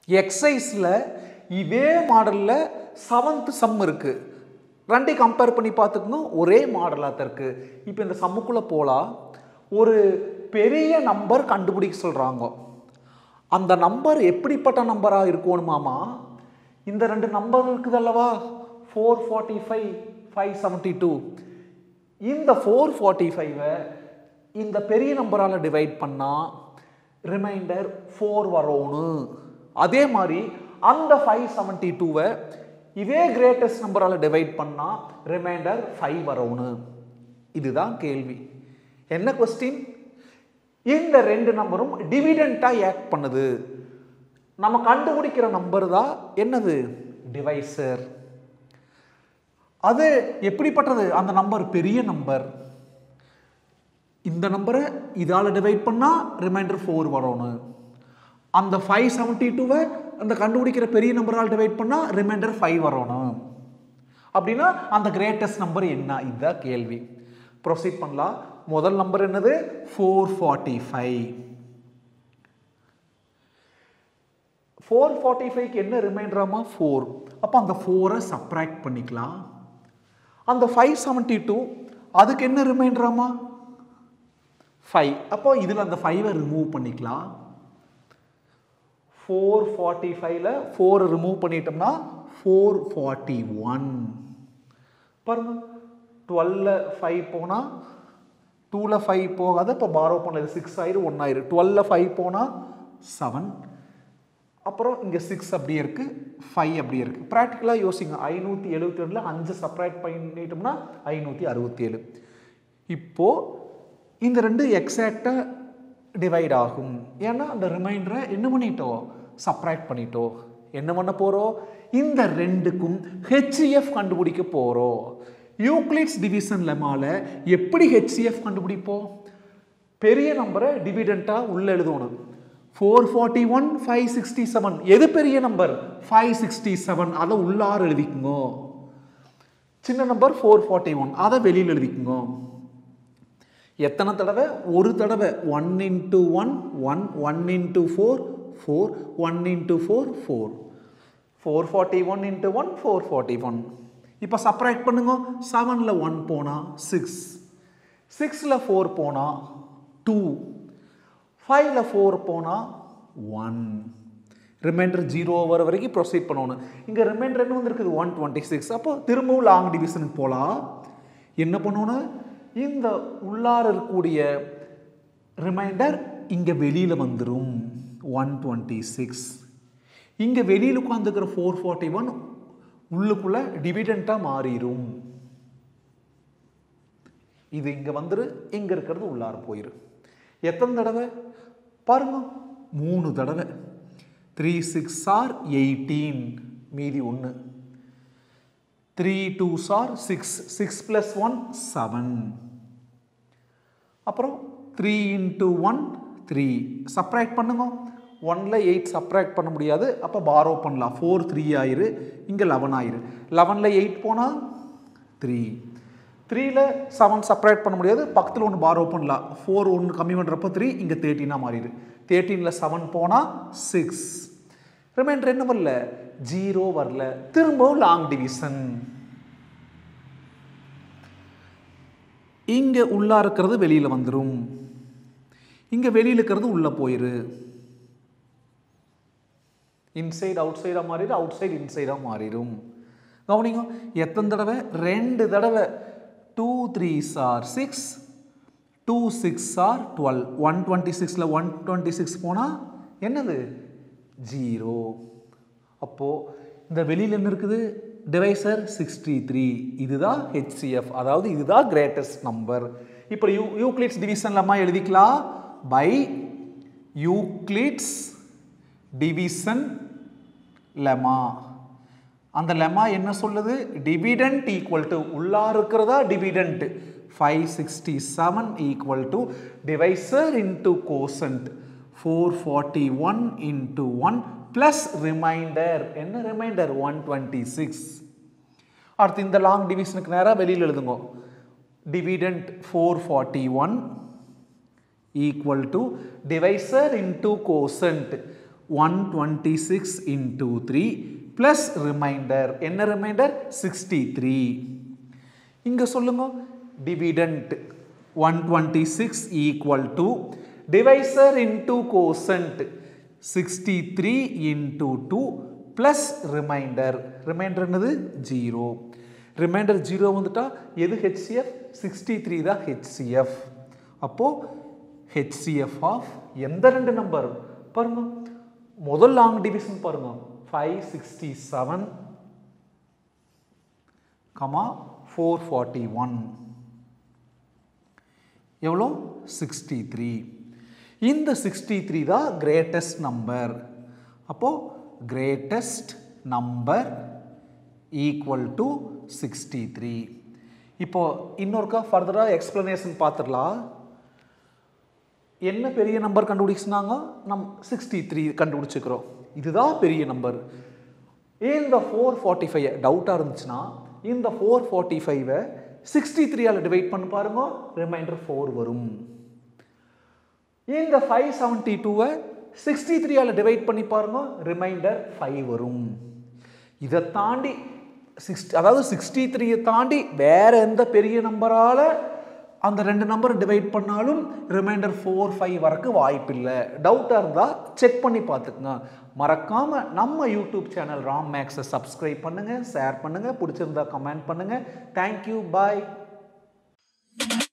எக்ஸைஸில் இதே மாடலில் seventh some இருக்குது ரெண்டையும் கம்பேர் பண்ணி பார்த்துக்கோங்க ஒரே மாடலாக தான் இருக்குது இப்போ இந்த சம்முக்குள்ளே போகலாம் ஒரு பெரிய நம்பர் கண்டுபிடிக்க சொல்கிறாங்க அந்த நம்பர் எப்படிப்பட்ட நம்பராக இருக்கணுமாமா இந்த ரெண்டு நம்பர் இருக்குது அல்லவா four forty five five seventy two இந்த ஃபோர் ஃபார்ட்டி ஃபைவை இந்த பெரிய நம்பரால் டிவைட் பண்ணால் ரிமைண்டர் ஃபோர் வரணும் அதே மாதிரி அந்த ஃபைவ் செவன்ட்டி டூவை இதே கிரேட்டஸ்ட் நம்பரால் டிவைட் பண்ணால் ரிமைண்டர் ஃபைவ் வரணும் இதுதான் கேள்வி என்ன கொஸ்டின் இந்த ரெண்டு நம்பரும் டிவிடெண்ட்டாக ஆக்ட் பண்ணுது நம்ம கண்டுபிடிக்கிற நம்பர் தான் என்னது டிவைசர் அது எப்படிப்பட்டது அந்த நம்பர் பெரிய நம்பர் இந்த நம்பரை இதால் டிவைட் பண்ணால் ரிமைண்டர் ஃபோர் வரணும் அந்த ஃபைவ் செவன்ட்டி டூவை அந்த கண்டுபிடிக்கிற பெரிய நம்பரால் டிவைட் பண்ணால் ரிமைண்டர் ஃபைவ் வரணும் அப்படின்னா அந்த கிரேட்டஸ்ட் நம்பர் என்ன இதுதான் கேள்வி ப்ரொசீட் பண்ணலாம் முதல் நம்பர் என்னது four forty five four forty ஃபைவ்க்கு என்ன ரிமைண்டராமா ஃபோர் அப்போ அந்த ஃபோரை சப்ராக்ட் பண்ணிக்கலாம் அந்த ஃபைவ் செவன்ட்டி டூ அதுக்கு என்ன ரிமைண்டராமா ஃபைவ் அப்போ இதில் அந்த ஃபைவை ரிமூவ் பண்ணிக்கலாம் ஃபோர் ஃபார்ட்டி ஃபைவ்ல ஃபோரை ரிமூவ் பண்ணிட்டோம்னா ஃபோர் ஃபார்ட்டி ஒன் பாருங்க டுவெல்ல ஃபைவ் போனால் டூவில் ஃபைவ் போகாத இப்போ பாரோ பண்ணல சிக்ஸ் ஆயிரும் ஒன் ஆயிரும் டுவெல்ல ஃபைவ் போனால் செவன் அப்புறம் இங்கே சிக்ஸ் அப்படியே இருக்குது ஃபைவ் அப்படியே இருக்குது ப்ராக்டிக்கலாக யோசிங்க ஐநூற்றி எழுபத்தி ரெண்டில் அஞ்சு செப்பரேட் பண்ணிட்டோம்னா ஐநூற்றி அறுபத்தி ஏழு இப்போது இந்த ரெண்டு எக்ஸாக்டாக டிவைட் ஆகும் ஏன்னா அந்த ரிமைண்டரை என்ன பண்ணிட்டோம் சப்ராக்ட் பண்ணிட்டோம் என்ன பண்ண போகிறோம் இந்த ரெண்டுக்கும் ஹெச்இஎஃப் கண்டுபிடிக்க போகிறோம் யூக்ளிட்ஸ் டிவிஷன் லெமால எப்படி ஹெச்சிஎஃப் கண்டுபிடிப்போம் பெரிய நம்பரை டிவிடெண்ட்டாக உள்ள எழுதணும் four forty one five sixty seven எது பெரிய நம்பர் ஃபைவ் சிக்ஸ்டி செவன் அதை உள்ளார எழுதிக்குங்க சின்ன நம்பர் ஃபோர் ஃபார்ட்டி ஒன் அதை வெளியில் எழுதிக்குங்க எத்தனை தடவை ஒரு தடவை one into one one one into four four one into four four four forty one into one four forty one இப்போ சப்ராக்ட் பண்ணுங்க செவனில் ஒன் போனால் சிக்ஸ் சிக்ஸில் ஃபோர் போனால் டூ ஃபைவ்ல ஃபோர் போனால் ஒன் ரிமைண்டர் ஜீரோ வர வரைக்கும் ப்ரொசீட் பண்ணணும் இங்கே ரிமைண்டர் என்ன வந்திருக்குது ஒன் டுவெண்ட்டி சிக்ஸ் அப்போ திரும்பவும் லாங் டிவிஷனுக்கு போகலாம் என்ன பண்ணணும் இந்த உள்ளார இருக்கக்கூடிய ரிமைண்டர் இங்கே வெளியில் வந்துடும் ஒன் டுவெண்ட்டி சிக்ஸ் இங்கே வெளியில் உட்காந்துக்கிற ஃபோர் ஃபார்ட்டி ஒன் உள்ளுக்குள்ளே டிவிடெண்ட்டாக மாறிடும் இது இங்கே வந்துரு இங்கே இருக்கிறது உள்ளார போயிரு எத்தனை தடவை பாருங்க மூணு தடவை த்ரீ சிக்ஸ் ஆர் எயிட்டீன் மீதி ஒன்று three two sir six six plus one seven அப்புறம் three into one three subtract பண்ணுங்க ஒனில் எயிட் சப்ராக்ட் பண்ண முடியாது அப்போ பாரோ பண்ணலாம் ஃபோர் த்ரீ ஆயிரு இங்கே லெவன் ஆயிரு லெவனில் எயிட் போனால் த்ரீ த்ரீல செவன் சப்ராக்ட் பண்ண முடியாது பக்கத்தில் ஒன்று பாரோ பண்ணலாம் ஃபோர் ஒன்று கம்மி பண்ணுறப்போ த்ரீ இங்கே தேர்ட்டினாக மாறிடு தேர்ட்டீனில் செவன் போனால் சிக்ஸ் ரிமைண்டர் என்ன வரல ஜீரோ வரல திரும்பவும் லாங் டிவிஷன் இங்கே உள்ளா இருக்கிறது வெளியில் வந்துடும் இங்கே வெளியில் இருக்கிறது உள்ளே போயிரு இன்சைடு அவுட் சைடாக மாறிடும் அவுட் சைடு இன்சைடாக மாறிடும் கவனிங்க எத்தனை தடவை ரெண்டு தடவை two three sir six two six or twelve one twenty சிக்ஸில் ஒன் டுவெண்ட்டி சிக்ஸ் போனால் என்னது ஜீரோ அப்போது இந்த வெளியில் என்ன இருக்குது டிவைசர் சிக்ஸ்டி த்ரீ இதுதான் ஹெச்சிஎஃப் அதாவது இதுதான் கிரேட்டஸ்ட் நம்பர் இப்போ யூ யூக்ளிட்ஸ் டிவிஷன்லமா எழுதிக்கலாம் பை யூக்ளிட்ஸ் டிவிஷன் லெமா அந்த லெமா என்ன சொல்லுது டிவிடெண்ட் ஈக்குவல் டு உள்ளா இருக்கிறதா dividend five sixty seven equal to divisor into quotient four forty one into one plus remainder என்ன ரிமைண்டர் ஒன் டுவெண்ட்டி சிக்ஸ் அடுத்து இந்த லாங் டிவிஷனுக்கு நேராக வெளியில் எழுதுங்க dividend four forty one equal to divisor into quotient one twenty six into three plus remainder என்ன remainder sixty three இங்கே சொல்லுங்க dividend one twenty six equal to divisor into quotient sixty three into two plus remainder remainder என்னது zero remainder zero வந்துட்டா எது HCF sixty three தான் HCF அப்போது HCF of எந்த ரெண்டு நம்பர் பாருங்க முதல் லாங் டிவிஷன் பாருங்க five sixty seven comma four forty one எவ்வளோ சிக்ஸ்டி த்ரீ இந்த சிக்ஸ்டி த்ரீ தான் கிரேட்டஸ்ட் நம்பர் அப்போது greatest number equal to sixty three இப்போ இன்னொருக்கா ஃபர்தராக எக்ஸ்ப்ளனேஷன் பார்த்துடலாம் என்ன பெரிய நம்பர் கண்டுபிடிச்சினாங்க நம் சிக்ஸ்டி த்ரீ கண்டுபிடிச்சிக்கிறோம் இதுதான் பெரிய நம்பர் இந்த ஃபோர் ஃபார்ட்டி ஃபைவ் டவுட்டாக இருந்துச்சுன்னா இந்த ஃபோர் ஃபார்ட்டி ஃபைவை சிக்ஸ்டி த்ரீயால் டிவைட் பண்ணி பாருங்க ரிமைண்டர் ஃபோர் வரும் இந்த ஃபைவ் செவன்ட்டி டூவை சிக்ஸ்டி த்ரீயால் டிவைட் பண்ணி பாருங்க ரிமைண்டர் ஃபைவ் வரும் இதை தாண்டி சிக்ஸ்டி அதாவது சிக்ஸ்டி த்ரீயை தாண்டி வேற எந்த பெரிய நம்பரால் அந்த ரெண்டு நம்பரை டிவைட் பண்ணாலும் ரிமைண்டர் ஃபோர் ஃபைவ் வரக்கு வாய்ப்பில்லை டவுட்டாக இருந்தால் செக் பண்ணி பார்த்துக்குங்க மறக்காமல் நம்ம யூடியூப் சேனல் ராம் மேக்ஸை சப்ஸ்கிரைப் பண்ணுங்கள் ஷேர் பண்ணுங்கள் பிடிச்சிருந்தா கமெண்ட் பண்ணுங்கள் தேங்க்யூ பாய்